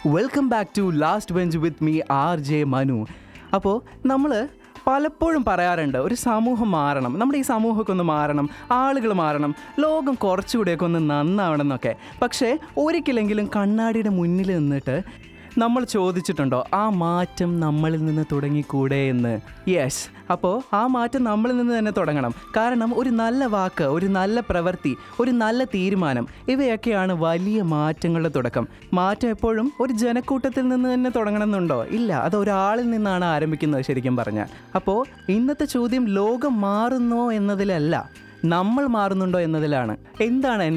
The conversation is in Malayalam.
welcome back to last bench with me R J Manu അപ്പോൾ നമ്മൾ പലപ്പോഴും പറയാറുണ്ട് ഒരു സമൂഹം മാറണം നമ്മുടെ ഈ സമൂഹമൊക്കെ ഒന്ന് മാറണം ആളുകൾ മാറണം ലോകം കുറച്ചുകൂടെയൊക്കെ ഒന്ന് നന്നാവണം എന്നൊക്കെ പക്ഷേ ഒരിക്കലെങ്കിലും കണ്ണാടിയുടെ മുന്നിൽ നിന്നിട്ട് നമ്മൾ ചോദിച്ചിട്ടുണ്ടോ ആ മാറ്റം നമ്മളിൽ നിന്ന് തുടങ്ങിക്കൂടെ എന്ന് യെസ് അപ്പോൾ ആ മാറ്റം നമ്മളിൽ നിന്ന് തന്നെ തുടങ്ങണം കാരണം ഒരു നല്ല വാക്ക് ഒരു നല്ല പ്രവൃത്തി ഒരു നല്ല തീരുമാനം ഇവയൊക്കെയാണ് വലിയ മാറ്റങ്ങളുടെ തുടക്കം മാറ്റം എപ്പോഴും ഒരു ജനക്കൂട്ടത്തിൽ നിന്ന് തന്നെ തുടങ്ങണമെന്നുണ്ടോ ഇല്ല അത് ഒരാളിൽ നിന്നാണ് ആരംഭിക്കുന്നത് ശരിക്കും പറഞ്ഞാൽ അപ്പോൾ ഇന്നത്തെ ചോദ്യം ലോകം മാറുന്നോ എന്നതിലല്ല നമ്മൾ മാറുന്നുണ്ടോ എന്നതിലാണ് എന്താണ്